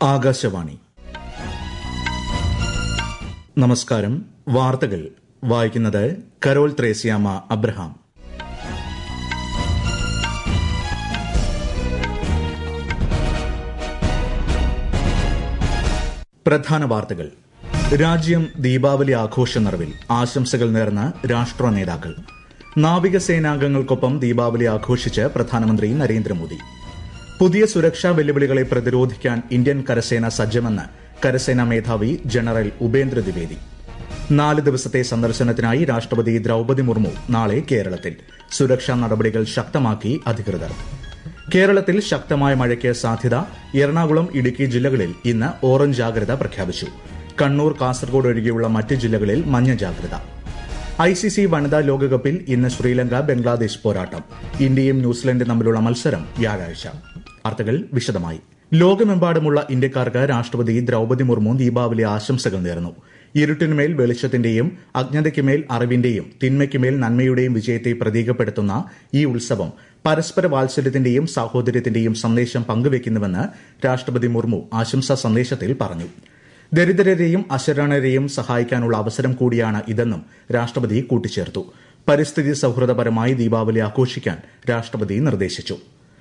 ആകാശവാണി നമസ്കാരം വാർത്തകൾ വായിക്കുന്നത് കരോൾ ത്രേസ്യാമ അബ്രഹാം പ്രധാന വാർത്തകൾ രാജ്യം ദീപാവലി ആഘോഷ നിറവിൽ ആശംസകൾ നേർന്ന് രാഷ്ട്ര നേതാക്കൾ നാവികസേനാംഗങ്ങൾക്കൊപ്പം ദീപാവലി ആഘോഷിച്ച് പ്രധാനമന്ത്രി നരേന്ദ്രമോദി പുതിയ സുരക്ഷാ വെല്ലുവിളികളെ പ്രതിരോധിക്കാൻ ഇന്ത്യൻ കരസേന സജ്ജമെന്ന് കരസേനാ മേധാവി ജനറൽ ഉപേന്ദ്ര ദ്വിവേദി നാല് ദിവസത്തെ സന്ദർശനത്തിനായി രാഷ്ട്രപതി ദ്രൌപദി മുർമു നാളെ കേരളത്തിൽ സുരക്ഷാ നടപടികൾ ശക്തമാക്കി അധികൃതർ കേരളത്തിൽ ശക്തമായ മഴയ്ക്ക് സാധ്യത എറണാകുളം ഇടുക്കി ജില്ലകളിൽ ഇന്ന് ഓറഞ്ച് ജാഗ്രത പ്രഖ്യാപിച്ചു കണ്ണൂർ കാസർഗോഡ് ഒഴികെയുള്ള മറ്റ് ജില്ലകളിൽ മഞ്ഞ ജാഗ്രത ഐ സി സി വനിതാ ലോകകപ്പിൽ ഇന്ന് ശ്രീലങ്ക ബംഗ്ലാദേശ് പോരാട്ടം ഇന്ത്യയും ന്യൂസിലൻഡും തമ്മിലുള്ള മത്സരം വ്യാഴാഴ്ച വാർത്തകൾ വിശദമായി ലോകമെമ്പാടുമുള്ള ഇന്ത്യക്കാർക്ക് രാഷ്ട്രപതി ദ്രൌപദി മുർമു ദീപാവലി ആശംസകൾ നേർന്നു ഇരുട്ടിനുമേൽ വെളിച്ചത്തിന്റെയും അജ്ഞതയ്ക്കുമേൽ അറിവിന്റെയും തിന്മയ്ക്കുമേൽ നന്മയുടെയും വിജയത്തെ പ്രതീകപ്പെടുത്തുന്ന ഈ ഉത്സവം പരസ്പര വാത്സല്യത്തിന്റെയും സാഹോദര്യത്തിന്റെയും സന്ദേശം പങ്കുവയ്ക്കുന്നുവെന്ന് രാഷ്ട്രപതി മുർമു ആശംസാ സന്ദേശത്തിൽ പറഞ്ഞു ദരിദ്രരെയും അശരണരെയും സഹായിക്കാനുള്ള അവസരം കൂടിയാണ് ഇതെന്നും രാഷ്ട്രപതി കൂട്ടിച്ചേർത്തു പരിസ്ഥിതി സൌഹൃദപരമായി ദീപാവലി ആഘോഷിക്കാൻ രാഷ്ട്രപതി നിർദ്ദേശിച്ചു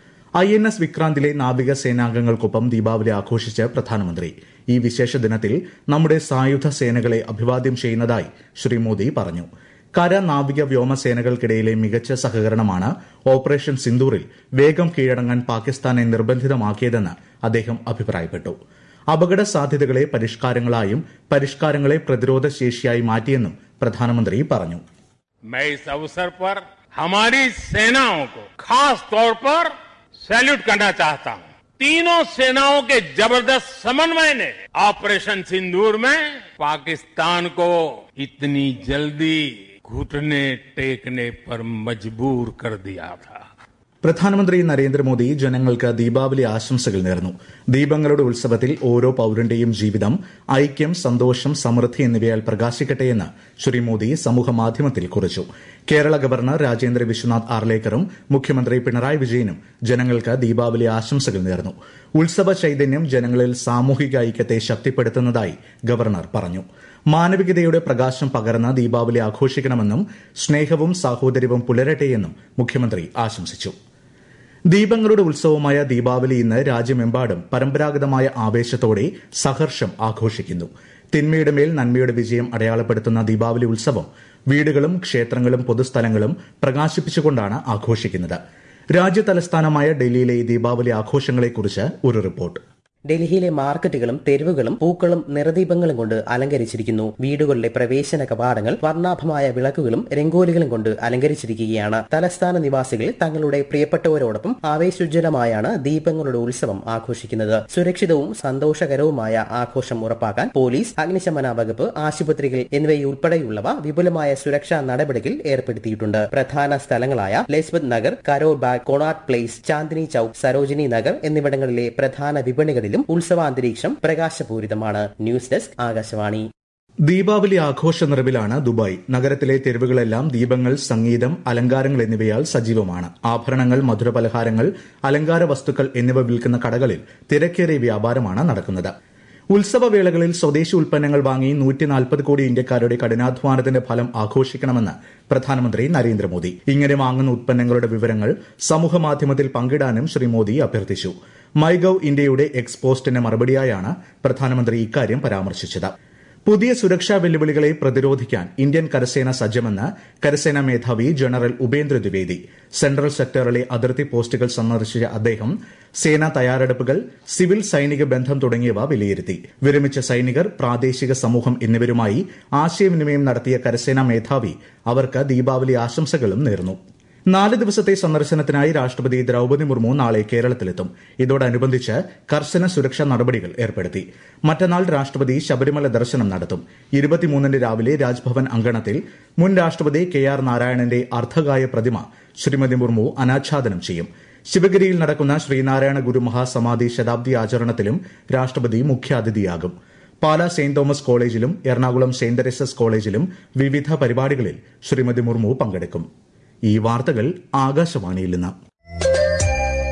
ഐ എൻ എസ് വിക്രാന്തിലെ നാവിക സേനാംഗങ്ങൾക്കൊപ്പം ദീപാവലി ആഘോഷിച്ച് പ്രധാനമന്ത്രി ഈ വിശേഷ ദിനത്തിൽ നമ്മുടെ സായുധ സേനകളെ അഭിവാദ്യം ചെയ്യുന്നതായി ശ്രീ മോദി പറഞ്ഞു കര നാവിക വ്യോമസേനകൾക്കിടയിലെ മികച്ച സഹകരണമാണ് ഓപ്പറേഷൻ സിന്ദൂറിൽ വേഗം കീഴടങ്ങാൻ പാകിസ്ഥാനെ നിർബന്ധിതമാക്കിയതെന്ന് അദ്ദേഹം അഭിപ്രായപ്പെട്ടു അപകട സാധ്യതകളെ പരിഷ്കാരങ്ങളായും പരിഷ്കാരങ്ങളെ പ്രതിരോധ ശേഷിയായി മാറ്റിയെന്നും പ്രധാനമന്ത്രി പറഞ്ഞു मैं इस अवसर पर हमारी सेनाओं को खास तौर पर सैल्यूट करना चाहता हूं तीनों सेनाओं के जबरदस्त समन्वय ने ऑपरेशन सिंदूर में पाकिस्तान को इतनी जल्दी घुटने टेकने पर मजबूर कर दिया था പ്രധാനമന്ത്രി നരേന്ദ്രമോദി ജനങ്ങൾക്ക് ദീപാവലി ആശംസകൾ നേർന്നു ദീപങ്ങളുടെ ഉത്സവത്തിൽ ഓരോ പൌരന്റെയും ജീവിതം ഐക്യം സന്തോഷം സമൃദ്ധി എന്നിവയാൽ പ്രകാശിക്കട്ടെയെന്ന് ശ്രീ മോദി സമൂഹമാധ്യമത്തിൽ കുറിച്ചു കേരള ഗവർണർ രാജേന്ദ്ര വിശ്വനാഥ് ആർലേക്കറും മുഖ്യമന്ത്രി പിണറായി വിജയനും ജനങ്ങൾക്ക് ദീപാവലി ആശംസകൾ നേർന്നു ഉത്സവ ചൈതന്യം ജനങ്ങളിൽ സാമൂഹിക ഐക്യത്തെ ശക്തിപ്പെടുത്തുന്നതായി ഗവർണർ പറഞ്ഞു മാനവികതയുടെ പ്രകാശം പകർന്ന ദീപാവലി ആഘോഷിക്കണമെന്നും സ്നേഹവും സാഹോദര്യവും പുലരട്ടെയെന്നും മുഖ്യമന്ത്രി ആശംസിച്ചു ദീപങ്ങളുടെ ഉത്സവമായ ദീപാവലി ഇന്ന് രാജ്യമെമ്പാടും പരമ്പരാഗതമായ ആവേശത്തോടെ സഹർഷം ആഘോഷിക്കുന്നു തിന്മയുടെ മേൽ നന്മയുടെ വിജയം അടയാളപ്പെടുത്തുന്ന ദീപാവലി ഉത്സവം വീടുകളും ക്ഷേത്രങ്ങളും പൊതുസ്ഥലങ്ങളും പ്രകാശിപ്പിച്ചുകൊണ്ടാണ് ആഘോഷിക്കുന്നത് രാജ്യതലസ്ഥാനമായ ഡൽഹിയിലെ ദീപാവലി ആഘോഷങ്ങളെക്കുറിച്ച് ഒരു റിപ്പോർട്ട് ഡൽഹിയിലെ മാർക്കറ്റുകളും തെരുവുകളും പൂക്കളും നിറദീപങ്ങളും കൊണ്ട് അലങ്കരിച്ചിരിക്കുന്നു വീടുകളിലെ പ്രവേശന കവാടങ്ങൾ വർണ്ണാഭമായ വിളക്കുകളും രംഗോലികളും കൊണ്ട് അലങ്കരിച്ചിരിക്കുകയാണ് തലസ്ഥാന നിവാസികൾ തങ്ങളുടെ പ്രിയപ്പെട്ടവരോടൊപ്പം ആവേശോജ്വലമായാണ് ദീപങ്ങളുടെ ഉത്സവം ആഘോഷിക്കുന്നത് സുരക്ഷിതവും സന്തോഷകരവുമായ ആഘോഷം ഉറപ്പാക്കാൻ പോലീസ് അഗ്നിശമന വകുപ്പ് ആശുപത്രികൾ എന്നിവയുൾപ്പെടെയുള്ളവ വിപുലമായ സുരക്ഷാ നടപടികൾ ഏർപ്പെടുത്തിയിട്ടുണ്ട് പ്രധാന സ്ഥലങ്ങളായ ലേസ്ബത്ത് നഗർ കരോൾ ബാഗ് കൊണാട്ട് പ്ലേസ് ചാന്ദിനി ചൌക്ക് സരോജിനി നഗർ എന്നിവിടങ്ങളിലെ പ്രധാന വിപണികളിൽ ജില്ലകളിലും ഉത്സവാന്തരീക്ഷം പ്രകാശപൂരിതമാണ് ന്യൂസ് ഡെസ്ക് ആകാശവാണി ദീപാവലി ആഘോഷ നിറവിലാണ് ദുബായ് നഗരത്തിലെ തെരുവുകളെല്ലാം ദീപങ്ങൾ സംഗീതം അലങ്കാരങ്ങൾ എന്നിവയാൽ സജീവമാണ് ആഭരണങ്ങൾ മധുരപലഹാരങ്ങൾ അലങ്കാര വസ്തുക്കൾ എന്നിവ വിൽക്കുന്ന കടകളിൽ തിരക്കേറിയ വ്യാപാരമാണ് നടക്കുന്നത് ഉത്സവവേളകളിൽ സ്വദേശി ഉൽപ്പന്നങ്ങൾ വാങ്ങി നൂറ്റി നാൽപ്പത് കോടി ഇന്ത്യക്കാരുടെ കഠിനാധ്വാനത്തിന്റെ ഫലം ആഘോഷിക്കണമെന്ന് പ്രധാനമന്ത്രി നരേന്ദ്രമോദി ഇങ്ങനെ വാങ്ങുന്ന ഉൽപ്പന്നങ്ങളുടെ വിവരങ്ങൾ സമൂഹമാധ്യമത്തിൽ പങ്കിടാനും ശ്രീ മോദി അഭ്യർത്ഥിച്ചു മൈഗവ് ഇന്ത്യയുടെ എക്സ് പോസ്റ്റിന് മറുപടിയായാണ് പ്രധാനമന്ത്രി ഇക്കാര്യം പരാമർശിച്ചത് പുതിയ സുരക്ഷാ വെല്ലുവിളികളെ പ്രതിരോധിക്കാൻ ഇന്ത്യൻ കരസേന സജ്ജമെന്ന് കരസേനാ മേധാവി ജനറൽ ഉപേന്ദ്ര ദ്വിവേദി സെൻട്രൽ സെക്ടറിലെ അതിർത്തി പോസ്റ്റുകൾ സന്ദർശിച്ച അദ്ദേഹം സേനാ തയ്യാറെടുപ്പുകൾ സിവിൽ സൈനിക ബന്ധം തുടങ്ങിയവ വിലയിരുത്തി വിരമിച്ച സൈനികർ പ്രാദേശിക സമൂഹം എന്നിവരുമായി ആശയവിനിമയം നടത്തിയ കരസേനാ മേധാവി അവർക്ക് ദീപാവലി ആശംസകളും നേർന്നു നാല് ദിവസത്തെ സന്ദർശനത്തിനായി രാഷ്ട്രപതി ദ്രൌപദി മുർമു നാളെ കേരളത്തിലെത്തും ഇതോടനുബന്ധിച്ച് കർശന സുരക്ഷാ നടപടികൾ ഏർപ്പെടുത്തി മറ്റന്നാൾ രാഷ്ട്രപതി ശബരിമല ദർശനം നടത്തും ഇരുപത്തിമൂന്നിന് രാവിലെ രാജ്ഭവൻ അങ്കണത്തിൽ മുൻ രാഷ്ട്രപതി കെ ആർ നാരായണന്റെ അർദ്ധകായ പ്രതിമ ശ്രീമതി മുർമു അനാച്ഛാദനം ചെയ്യും ശിവഗിരിയിൽ നടക്കുന്ന ശ്രീനാരായണ ഗുരു മഹാസമാധി ശതാബ്ദി ആചരണത്തിലും രാഷ്ട്രപതി മുഖ്യാതിഥിയാകും പാലാ സെന്റ് തോമസ് കോളേജിലും എറണാകുളം സെന്റ് തെരേസസ് കോളേജിലും വിവിധ പരിപാടികളിൽ ശ്രീമതി മുർമു പങ്കെടുക്കും ഈ വാർത്തകൾ ആകാശവാണിയിൽ നിന്ന്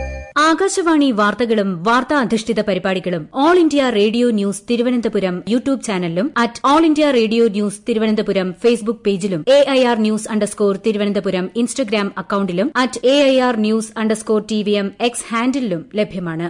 ആകാശവാണി വാർത്തകളും വാർത്താ അധിഷ്ഠിത പരിപാടികളും All India Radio news Thiruvananthapuram YouTube ചാനലിലും at All India Radio news Thiruvananthapuram Facebook പേജിലും A I R news underscore Thiruvananthapuram Instagram അക്കൌണ്ടിലും at A I R news underscore T V M X ഹാൻഡിലും ലഭ്യമാണ്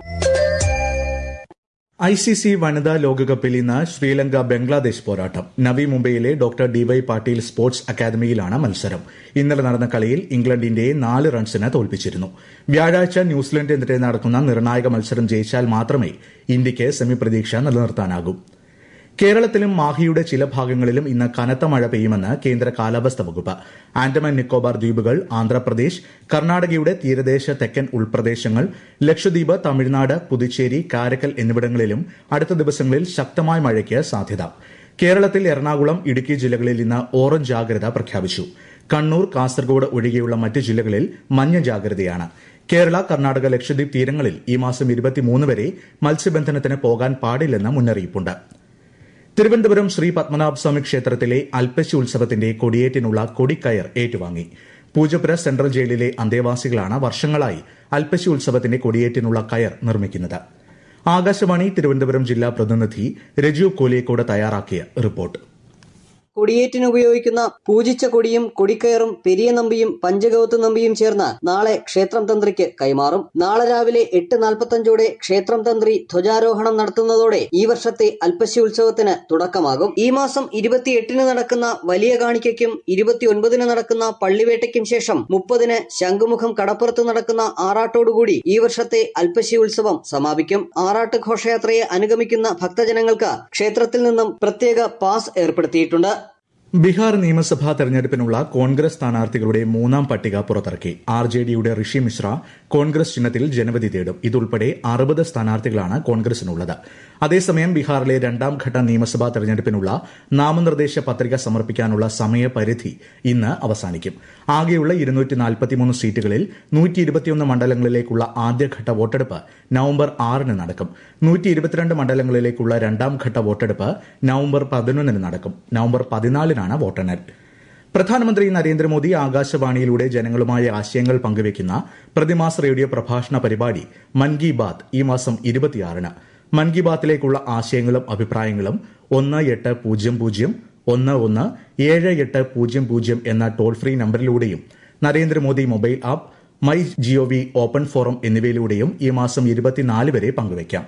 ഐ സി സി വനിതാ ലോകകപ്പിൽ ഇന്ന് ശ്രീലങ്ക ബംഗ്ലാദേശ് പോരാട്ടം നവി മുംബൈയിലെ ഡോക്ടർ ഡിവൈ പാട്ടീൽ സ്പോർട്സ് അക്കാദമിയിലാണ് മത്സരം ഇന്നലെ നടന്ന കളിയിൽ ഇംഗ്ലണ്ട് ഇന്ത്യയെ നാല് റൺസിന് തോൽപ്പിച്ചിരുന്നു വ്യാഴാഴ്ച ന്യൂസിലൻഡിനെതിരെ നടക്കുന്ന നിർണായക മത്സരം ജയിച്ചാൽ മാത്രമേ ഇന്ത്യയ്ക്ക് സെമി പ്രതീക്ഷ നിലനിർത്താനാകൂ കേരളത്തിലും മാഹിയുടെ ചില ഭാഗങ്ങളിലും ഇന്ന് കനത്ത മഴ പെയ്യുമെന്ന് കേന്ദ്ര കാലാവസ്ഥാ വകുപ്പ് ആൻഡമാൻ നിക്കോബാർ ദ്വീപുകൾ ആന്ധ്രാപ്രദേശ് കർണാടകയുടെ തീരദേശ തെക്കൻ ഉൾപ്രദേശങ്ങൾ ലക്ഷദ്വീപ് തമിഴ്നാട് പുതുച്ചേരി കാരക്കൽ എന്നിവിടങ്ങളിലും അടുത്ത ദിവസങ്ങളിൽ ശക്തമായ മഴയ്ക്ക് സാധ്യത കേരളത്തിൽ എറണാകുളം ഇടുക്കി ജില്ലകളിൽ ഇന്ന് ഓറഞ്ച് ജാഗ്രത പ്രഖ്യാപിച്ചു കണ്ണൂർ കാസർഗോഡ് ഒഴികെയുള്ള മറ്റ് ജില്ലകളിൽ മഞ്ഞ ജാഗ്രതയാണ് കേരള കർണാടക ലക്ഷദ്വീപ് തീരങ്ങളിൽ ഈ മാസം ഇരുപത്തിമൂന്ന് വരെ മത്സ്യബന്ധനത്തിന് പോകാൻ പാടില്ലെന്ന് മുന്നറിയിപ്പുണ്ട് തിരുവനന്തപുരം ശ്രീ പത്മനാഭസ്വാമി ക്ഷേത്രത്തിലെ അൽപ്പശി ഉത്സവത്തിന്റെ കൊടിയേറ്റിനുള്ള കൊടിക്കയർ ഏറ്റുവാങ്ങി പൂജപ്പുര സെൻട്രൽ ജയിലിലെ അന്തേവാസികളാണ് വർഷങ്ങളായി അൽപ്പശി ഉത്സവത്തിന്റെ കൊടിയേറ്റിനുള്ള കയർ നിർമ്മിക്കുന്നത് ആകാശവാണി തിരുവനന്തപുരം ജില്ലാ പ്രതിനിധി രജു കോലിയക്കോട് തയ്യാറാക്കിയ റിപ്പോർട്ട് കൊടിയേറ്റിന് ഉപയോഗിക്കുന്ന പൂജിച്ച കൊടിയും കൊടിക്കയറും പെരിയ നമ്പിയും പഞ്ചഗൗത്ത് നമ്പിയും ചേർന്ന് നാളെ ക്ഷേത്രം തന്ത്രിക്ക് കൈമാറും നാളെ രാവിലെ എട്ട് നാൽപ്പത്തഞ്ചോടെ ക്ഷേത്രം തന്ത്രി ധ്വജാരോഹണം നടത്തുന്നതോടെ ഈ വർഷത്തെ അൽപ്പശി ഉത്സവത്തിന് തുടക്കമാകും ഈ മാസം ഇരുപത്തിയെട്ടിന് നടക്കുന്ന വലിയ കാണിക്കയ്ക്കും ഇരുപത്തിയൊൻപതിന് നടക്കുന്ന പള്ളിവേട്ടയ്ക്കും ശേഷം മുപ്പതിന് ശംഖുമുഖം കടപ്പുറത്ത് നടക്കുന്ന ആറാട്ടോടുകൂടി ഈ വർഷത്തെ അൽപ്പശി ഉത്സവം സമാപിക്കും ആറാട്ട് ഘോഷയാത്രയെ അനുഗമിക്കുന്ന ഭക്തജനങ്ങൾക്ക് ക്ഷേത്രത്തിൽ നിന്നും പ്രത്യേക പാസ് ഏർപ്പെടുത്തിയിട്ടുണ്ട് ബീഹാർ നിയമസഭാ തെരഞ്ഞെടുപ്പിനുള്ള കോൺഗ്രസ് സ്ഥാനാർത്ഥികളുടെ മൂന്നാം പട്ടിക പുറത്തിറക്കി ആർ ജെ ഡിയുടെ ഋഷി മിശ്ര കോൺഗ്രസ് ചിഹ്നത്തിൽ ജനവിധി തേടും ഇതുൾപ്പെടെ അറുപത് സ്ഥാനാർത്ഥികളാണ് കോൺഗ്രസിനുള്ളത് അതേസമയം ബീഹാറിലെ രണ്ടാം ഘട്ട നിയമസഭാ തെരഞ്ഞെടുപ്പിനുള്ള നാമനിർദ്ദേശ പത്രിക സമർപ്പിക്കാനുള്ള സമയപരിധി ഇന്ന് അവസാനിക്കും ആകെയുള്ള ഇരുന്നൂറ്റി നാൽപ്പത്തിമൂന്ന് സീറ്റുകളിൽ നൂറ്റി ഇരുപത്തിയൊന്ന് മണ്ഡലങ്ങളിലേക്കുള്ള ആദ്യഘട്ട വോട്ടെടുപ്പ് നവംബർ ആറിന് നടക്കും നൂറ്റി ഇരുപത്തിരണ്ട് മണ്ഡലങ്ങളിലേക്കുള്ള രണ്ടാം ഘട്ട വോട്ടെടുപ്പ് നവംബർ പതിനൊന്നിന് നടക്കും നവംബർ പതിനാലിനാണ് വോട്ടെണ്ണൽ പ്രധാനമന്ത്രി നരേന്ദ്രമോദി ആകാശവാണിയിലൂടെ ജനങ്ങളുമായി ആശയങ്ങൾ പങ്കുവയ്ക്കുന്ന പ്രതിമാസ റേഡിയോ പ്രഭാഷണ പരിപാടി മൻ കി ബാത് ഈ മാസം ഇരുപത്തിയാറിന് മൻ കി ബാത്തിലേക്കുള്ള ആശയങ്ങളും അഭിപ്രായങ്ങളും ഒന്ന് എട്ട് പൂജ്യം പൂജ്യം ഒന്ന് ഒന്ന് ഏഴ് എട്ട് പൂജ്യം പൂജ്യം എന്ന ടോൾ ഫ്രീ നമ്പറിലൂടെയും Narendra Modi mobile app my G O V open forum എന്നിവയിലൂടെയും ഈ മാസം ഇരുപത്തിനാല് വരെ പങ്കുവയ്ക്കാം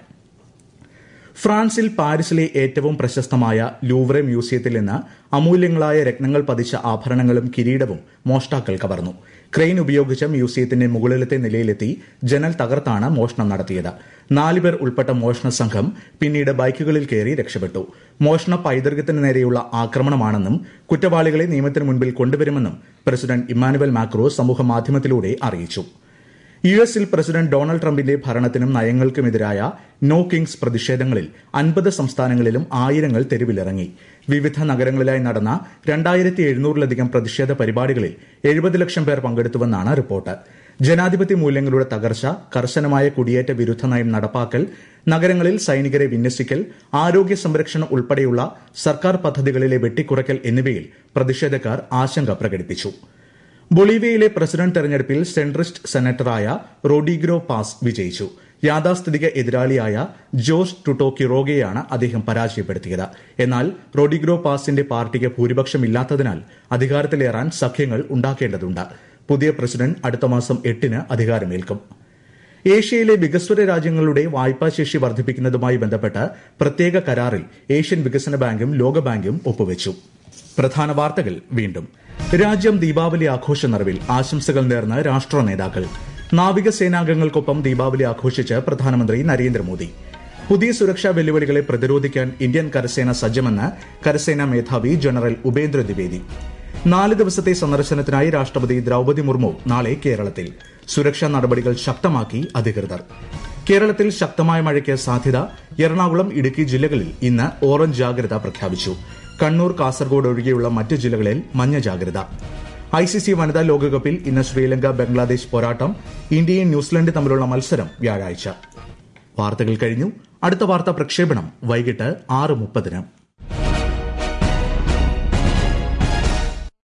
ഫ്രാൻസിൽ പാരീസിലെ ഏറ്റവും പ്രശസ്തമായ ലൂവറെ മ്യൂസിയത്തിൽ നിന്ന് അമൂല്യങ്ങളായ രത്നങ്ങൾ പതിച്ച ആഭരണങ്ങളും കിരീടവും മോഷ്ടാക്കൾ കവർന്നു ക്രെയിൻ ഉപയോഗിച്ച് മ്യൂസിയത്തിന്റെ മുകളിലത്തെ നിലയിലെത്തി ജനൽ തകർത്താണ് മോഷണം നടത്തിയത് നാലുപേർ ഉൾപ്പെട്ട മോഷണ സംഘം പിന്നീട് ബൈക്കുകളിൽ കയറി രക്ഷപ്പെട്ടു മോഷണ പൈതൃകത്തിന് നേരെയുള്ള ആക്രമണമാണെന്നും കുറ്റവാളികളെ നിയമത്തിന് മുൻപിൽ കൊണ്ടുവരുമെന്നും പ്രസിഡന്റ് ഇമ്മാനുവൽ മാക്രോ സമൂഹമാധ്യമത്തിലൂടെ അറിയിച്ചു യു എസിൽ പ്രസിഡന്റ് ഡൊണാൾഡ് ട്രംപിന്റെ ഭരണത്തിനും നയങ്ങൾക്കുമെതിരായ നോ കിങ്സ് പ്രതിഷേധങ്ങളിൽ അൻപത് സംസ്ഥാനങ്ങളിലും ആയിരങ്ങൾ തെരുവിലിറങ്ങി വിവിധ നഗരങ്ങളിലായി നടന്ന രണ്ടായിരത്തി എഴുന്നൂറിലധികം പ്രതിഷേധ പരിപാടികളിൽ എഴുപത് ലക്ഷം പേർ പങ്കെടുത്തുവെന്നാണ് റിപ്പോർട്ട് ജനാധിപത്യ മൂല്യങ്ങളുടെ തകർച്ച കർശനമായ കുടിയേറ്റ വിരുദ്ധ നയം നടപ്പാക്കൽ നഗരങ്ങളിൽ സൈനികരെ വിന്യസിക്കൽ ആരോഗ്യ സംരക്ഷണം ഉൾപ്പെടെയുള്ള സർക്കാർ പദ്ധതികളിലെ വെട്ടിക്കുറയ്ക്കൽ എന്നിവയിൽ പ്രതിഷേധക്കാർ ആശങ്ക പ്രകടിപ്പിച്ചു ബൊളീവിയയിലെ പ്രസിഡന്റ് തെരഞ്ഞെടുപ്പിൽ സെൻട്രിസ്റ്റ് സെനറ്ററായ റോഡിഗ്രോ പാസ് വിജയിച്ചു യാഥാസ്ഥിതിക എതിരാളിയായ ജോസ് ടുട്ടോ കിറോഗയെയാണ് അദ്ദേഹം പരാജയപ്പെടുത്തിയത് എന്നാൽ റോഡിഗ്രോ പാസിന്റെ പാർട്ടിക്ക് ഭൂരിപക്ഷമില്ലാത്തതിനാൽ അധികാരത്തിലേറാൻ സഖ്യങ്ങൾ ഉണ്ടാക്കേണ്ടതുണ്ട് പുതിയ പ്രസിഡന്റ് അടുത്ത മാസം എട്ടിന് അധികാരമേൽക്കും ഏഷ്യയിലെ വികസ്വര രാജ്യങ്ങളുടെ വായ്പാശേഷി വർദ്ധിപ്പിക്കുന്നതുമായി ബന്ധപ്പെട്ട് പ്രത്യേക കരാറിൽ ഏഷ്യൻ വികസന ബാങ്കും ലോകബാങ്കും ഒപ്പുവച്ചു പ്രധാന വാർത്തകൾ വീണ്ടും രാജ്യം ദീപാവലി ആഘോഷ നിറവിൽ ആശംസകൾ നേർന്ന് രാഷ്ട്ര നേതാക്കൾ നാവികസേനാംഗങ്ങൾക്കൊപ്പം ദീപാവലി ആഘോഷിച്ച് പ്രധാനമന്ത്രി നരേന്ദ്രമോദി പുതിയ സുരക്ഷാ വെല്ലുവിളികളെ പ്രതിരോധിക്കാൻ ഇന്ത്യൻ കരസേന സജ്ജമെന്ന് കരസേനാ മേധാവി ജനറൽ ഉപേന്ദ്ര ദ്വിവേദി നാല് ദിവസത്തെ സന്ദർശനത്തിനായി രാഷ്ട്രപതി ദ്രൌപതി മുർമു നാളെ കേരളത്തിൽ സുരക്ഷാ നടപടികൾ ശക്തമാക്കി അധികൃതർ കേരളത്തിൽ ശക്തമായ മഴയ്ക്ക് സാധ്യത എറണാകുളം ഇടുക്കി ജില്ലകളിൽ ഇന്ന് ഓറഞ്ച് ജാഗ്രത പ്രഖ്യാപിച്ചു കണ്ണൂർ കാസർഗോഡ് ഒഴികെയുള്ള മറ്റ് ജില്ലകളിൽ മഞ്ഞ ജാഗ്രത ഐ സി സി വനിതാ ലോകകപ്പിൽ ഇന്ന് ശ്രീലങ്ക ബംഗ്ലാദേശ് പോരാട്ടം ഇന്ത്യയും ന്യൂസിലൻഡ് തമ്മിലുള്ള മത്സരം വ്യാഴാഴ്ച വാർത്തകൾ കഴിഞ്ഞു അടുത്ത വാർത്താ പ്രക്ഷേപണം വൈകിട്ട് ആറ് മുപ്പതിന്